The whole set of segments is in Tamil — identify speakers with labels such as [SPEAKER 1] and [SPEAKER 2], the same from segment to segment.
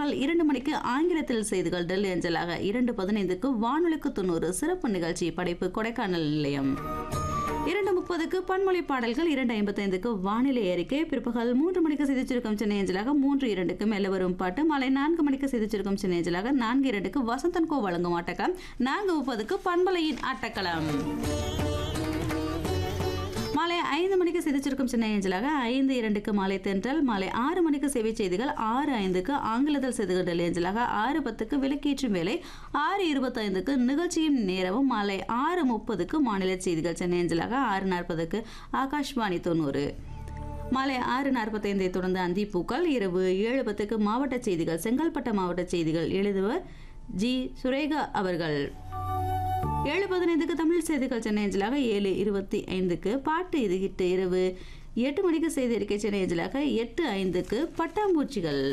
[SPEAKER 1] பிற்பகல் இரண்டு மணிக்கு ஆங்கிலத்தில் செய்திகள் டெல்லி அஞ்சலாக இரண்டு பதினைந்துக்கு வானொலிக்கு தொண்ணூறு சிறப்பு நிகழ்ச்சி படைப்பு கொடைக்கானல் நிலையம் இரண்டு முப்பதுக்கு பன்மொழி பாடல்கள் இரண்டு ஐம்பத்தைந்துக்கு வானிலை அறிக்கை பிற்பகல் மூன்று மணிக்கு செய்திச்சிருக்கும் சென்னை அஞ்சலாக மூன்று இரண்டுக்கு மெல்ல வரும் பாட்டு மாலை நான்கு மணிக்கு செய்திச்சிருக்கும் சென்னை அஞ்சலாக நான்கு இரண்டுக்கு வசந்தன் கோ வழங்கும் ஆட்டக்கம் நான்கு முப்பதுக்கு பண்பலையின் ஆட்டக்களம் மாலை ஐந்து மணிக்கு சிதிச்சிருக்கும் சின்ன ஏஞ்சலாக ஐந்து இரண்டுக்கு மாலை தென்றல் மாலை ஆறு மணிக்கு செவி செய்திகள் ஆறு ஐந்துக்கு ஆங்கிலத்தில் செய்திகள் டெல்லி ஏஞ்சலாக ஆறு பத்துக்கு விலக்கேற்றும் வேலை ஆறு இருபத்தைந்துக்கு நிகழ்ச்சியின் நேரமும் மாலை ஆறு முப்பதுக்கு மாநில செய்திகள் சென்னை ஏஞ்சலாக ஆறு நாற்பதுக்கு ஆகாஷ்வாணி தொண்ணூறு மாலை ஆறு நாற்பத்தைந்தை தொடர்ந்து அந்திப்பூக்கள் இரவு ஏழு பத்துக்கு மாவட்ட செய்திகள் செங்கல்பட்டு மாவட்ட செய்திகள் எழுதுவர் ஜி சுரேகா அவர்கள் ஏழு பதினைந்துக்கு தமிழ் செய்திகள் சென்னை அஞ்சலாக ஏழு இருபத்தி ஐந்துக்கு பாட்டு இது ஹிட்டு இரவு எட்டு மணிக்கு செய்தி அறிக்கை சென்னை அஞ்சலாக எட்டு ஐந்துக்கு பட்டாம்பூச்சிகள்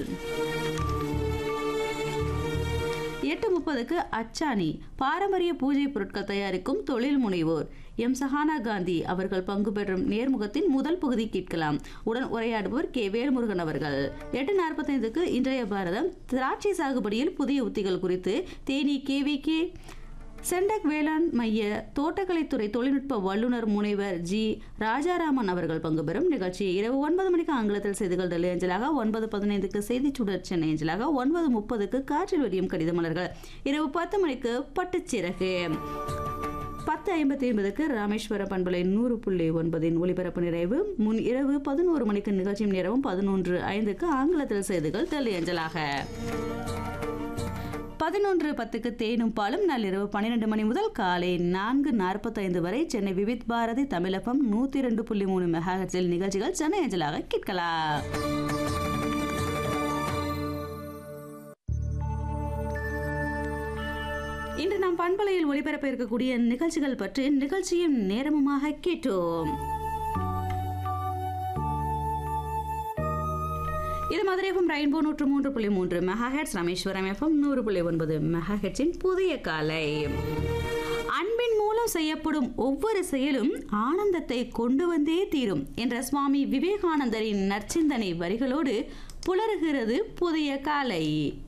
[SPEAKER 1] எட்டு முப்பதுக்கு அச்சாணி பாரம்பரிய பூஜை பொருட்கள் தயாரிக்கும் தொழில் முனைவோர் எம் சஹானா காந்தி அவர்கள் பங்கு பெறும் நேர்முகத்தின் முதல் பகுதி கேட்கலாம் உடன் உரையாடுபவர் கே வேல்முருகன் அவர்கள் எட்டு நாற்பத்தைந்துக்கு இன்றைய பாரதம் திராட்சை சாகுபடியில் புதிய உத்திகள் குறித்து தேனி கேவி கே செண்டக் வேளாண் மைய தோட்டக்கலைத்துறை தொழில்நுட்ப வல்லுநர் முனைவர் ஜி ராஜாராமன் அவர்கள் பங்கு பெறும் நிகழ்ச்சி இரவு ஒன்பது மணிக்கு ஆங்கிலத்தில் செய்திகள் டெல்லி அஞ்சலாக ஒன்பது பதினைந்துக்கு செய்தி சுடர் சென்னை அஞ்சலாக ஒன்பது முப்பதுக்கு காற்றில் வெடியும் கடித மலர்கள் இரவு பத்து மணிக்கு பட்டுச்சிறகு பத்து ஐம்பத்தி ஐம்பதுக்கு ராமேஸ்வர பண்பலை நூறு புள்ளி ஒன்பதின் ஒலிபரப்பு நிறைவு முன் இரவு பதினோரு மணிக்கு நிகழ்ச்சியும் நேரமும் பதினொன்று ஐந்துக்கு ஆங்கிலத்தில் செய்திகள் டெல்லி அஞ்சலாக பதினொன்று பத்துக்கு தேனும் பாலும் நள்ளிரவு பன்னிரெண்டு மணி முதல் காலை நான்கு நாற்பத்தைந்து வரை சென்னை விவித் பாரதி தமிழகம் நூற்றி ரெண்டு புள்ளி மூணு மெகாஹெட்ஸில் நிகழ்ச்சிகள் சென்னை அஞ்சலாக கேட்கலாம் இன்று நாம் பண்பலையில் ஒளிபரப்ப இருக்கக்கூடிய நிகழ்ச்சிகள் பற்றி நிகழ்ச்சியும் நேரமுமாக கேட்டோம் இது மதுரை எஃப்எம் ரெயின்போ நூற்று மூன்று புள்ளி மூன்று மெகாஹெட்ஸ் ராமேஸ்வரம் எஃப்எம் நூறு புள்ளி ஒன்பது மெகாஹெட்ஸின் புதிய காலை அன்பின் மூலம் செய்யப்படும் ஒவ்வொரு செயலும் ஆனந்தத்தை கொண்டு வந்தே தீரும் என்ற சுவாமி விவேகானந்தரின் நற்சிந்தனை வரிகளோடு புலருகிறது புதிய காலை